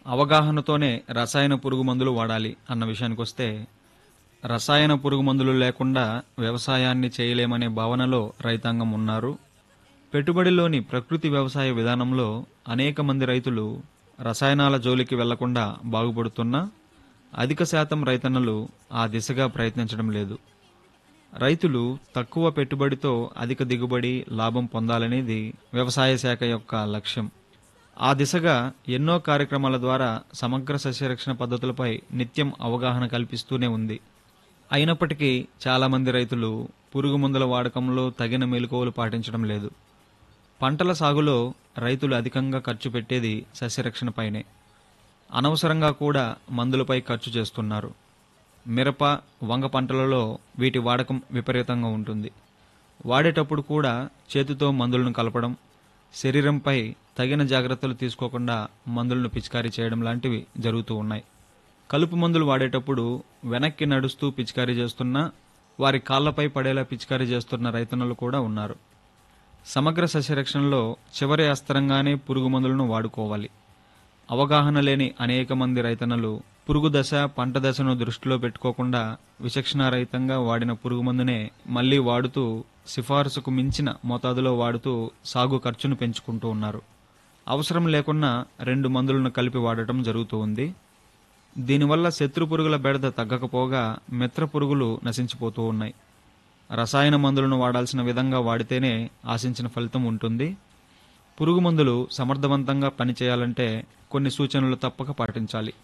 అవగాహనతోనే రసాయన పురుగు మందులు వాడాలి అన్న విషయానికొస్తే రసాయన పురుగు మందులు లేకుండా వ్యవసాయాన్ని చేయలేమనే భావనలో రైతాంగం ఉన్నారు పెట్టుబడిలోని ప్రకృతి వ్యవసాయ విధానంలో అనేక మంది రైతులు రసాయనాల జోలికి వెళ్లకుండా బాగుపడుతున్నా అధిక శాతం రైతన్నలు ఆ దిశగా ప్రయత్నించడం లేదు రైతులు తక్కువ పెట్టుబడితో అధిక దిగుబడి లాభం పొందాలనేది వ్యవసాయ శాఖ యొక్క లక్ష్యం ఆ దిశగా ఎన్నో కార్యక్రమాల ద్వారా సమగ్ర సస్యరక్షణ పద్ధతులపై నిత్యం అవగాహన కల్పిస్తూనే ఉంది అయినప్పటికీ చాలామంది రైతులు పురుగు మందుల వాడకంలో తగిన మెలకువలు పాటించడం లేదు పంటల సాగులో రైతులు అధికంగా ఖర్చు పెట్టేది సస్యరక్షణపైనే అనవసరంగా కూడా మందులపై ఖర్చు చేస్తున్నారు మిరప వంగ పంటలలో వీటి వాడకం విపరీతంగా ఉంటుంది వాడేటప్పుడు కూడా చేతితో మందులను కలపడం శరీరంపై తగిన జాగ్రత్తలు తీసుకోకుండా మందులను పిచికారీ చేయడం లాంటివి జరుగుతూ ఉన్నాయి కలుపు మందులు వాడేటప్పుడు వెనక్కి నడుస్తూ పిచికారీ చేస్తున్నా వారి కాళ్లపై పడేలా పిచికారీ చేస్తున్న రైతన్నలు కూడా ఉన్నారు సమగ్ర సస్యరక్షణలో చివరి అస్త్రంగానే పురుగు మందులను వాడుకోవాలి అవగాహన లేని అనేక మంది రైతన్నలు పురుగు దశ పంట దశను దృష్టిలో పెట్టుకోకుండా విచక్షణారహితంగా వాడిన పురుగు మందునే మళ్లీ వాడుతూ సిఫారసుకు మించిన మోతాదులో వాడుతూ సాగు ఖర్చును పెంచుకుంటూ ఉన్నారు అవసరం లేకున్నా రెండు మందులను కలిపి వాడటం జరుగుతూ ఉంది దీనివల్ల శత్రు పురుగుల బెడద తగ్గకపోగా మిత్ర పురుగులు నశించిపోతూ ఉన్నాయి రసాయన మందులను వాడాల్సిన విధంగా వాడితేనే ఆశించిన ఫలితం ఉంటుంది పురుగు మందులు సమర్థవంతంగా పనిచేయాలంటే కొన్ని సూచనలు తప్పక పాటించాలి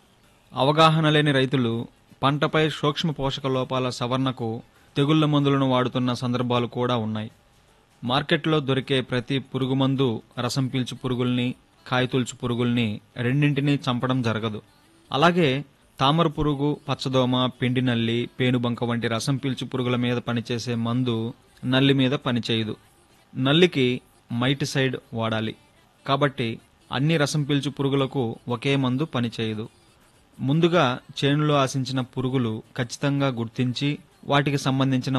అవగాహన లేని రైతులు పంటపై సూక్ష్మ పోషక లోపాల సవరణకు తెగుళ్ల మందులను వాడుతున్న సందర్భాలు కూడా ఉన్నాయి మార్కెట్లో దొరికే ప్రతి పురుగు మందు రసం పీల్చు పురుగుల్ని కాయతొలుచు పురుగుల్ని రెండింటినీ చంపడం జరగదు అలాగే తామర పురుగు పచ్చదోమ పిండి నల్లి పేనుబంక వంటి రసం పీల్చు పురుగుల మీద పనిచేసే మందు నల్లి మీద పనిచేయదు నల్లికి మైటిసైడ్ వాడాలి కాబట్టి అన్ని రసం పీల్చు పురుగులకు ఒకే మందు పనిచేయదు ముందుగా చేనులో ఆశించిన పురుగులు ఖచ్చితంగా గుర్తించి వాటికి సంబంధించిన